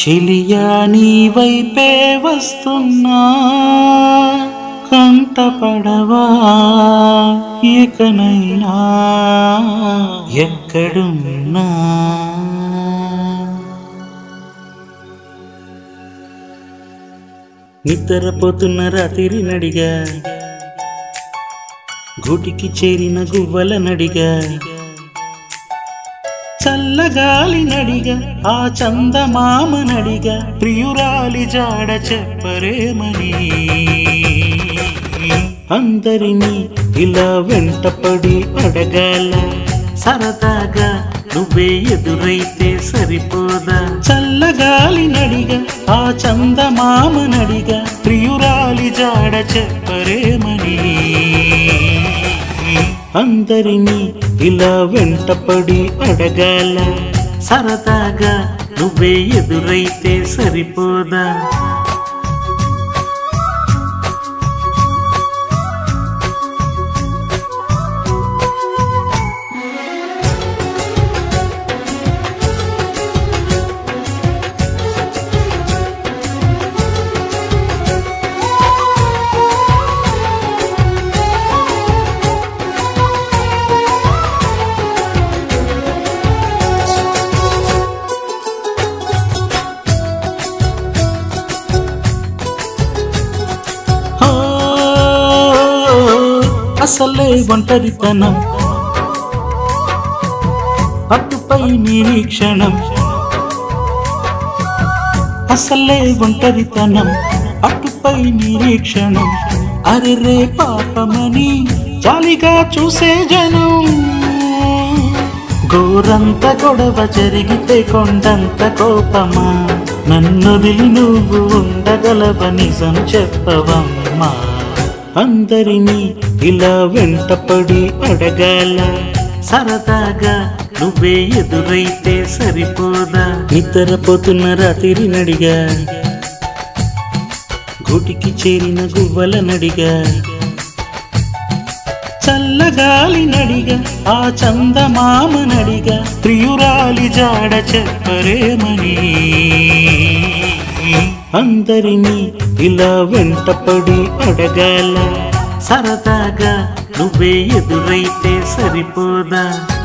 చెలియా నీ వైపే వస్తున్నా కంటపడవా ఇకనైనా ఎక్కడున్నా నిద్రపోతున్న రాత్రి నడిగా గూటికి చేరిన గువ్వల నడిగా చల్లగాలి నడిగా ఆ చందమామ నడిగా ప్రియురాలి జాడ చెప్పరేమని అందరినీ ఇలా వెంటపడి అడగాల సరదాగా నువ్వే ఎదురైతే సరిపోదా చల్లగాలి నడిగా ఆ చందమామ నడిగా ప్రియురాలి జాడ చెప్పరేమని అందరినీ ఇలా వెంటపడి అడగాల సరదాగా నువ్వే ఎదురైతే సరిపోదా ఓ, అసలే ఒంటరితనం అటుపై నిరీక్షణం అసలే ఒంటరితనం అటుపై నిరీక్షణం అరెరే పాపమని జాలిగా చూసే జనం గోరంత గొడవ జరిగితే కొండంత కోపమా నన్నొదిలి నువ్వు ఉండగలవ నిజం చెప్పవమ్మా అందరినీ ఇలా వెంటపడి అడగాల సరదాగా నువ్వే ఎదురైతే సరిపోదా నిద్రపోతున్న రాత్రి నడిగా గూటికి చేరిన గువ్వల నడిగా చల్లగాలి నడిగా ఆ చందమామ నడిగా ప్రియురాలి జాడ చెప్పరేమని అందరినీ ఇలా వెంటపడి అడగాల సరదాగా నువ్వే ఎదురైతే సరిపోదా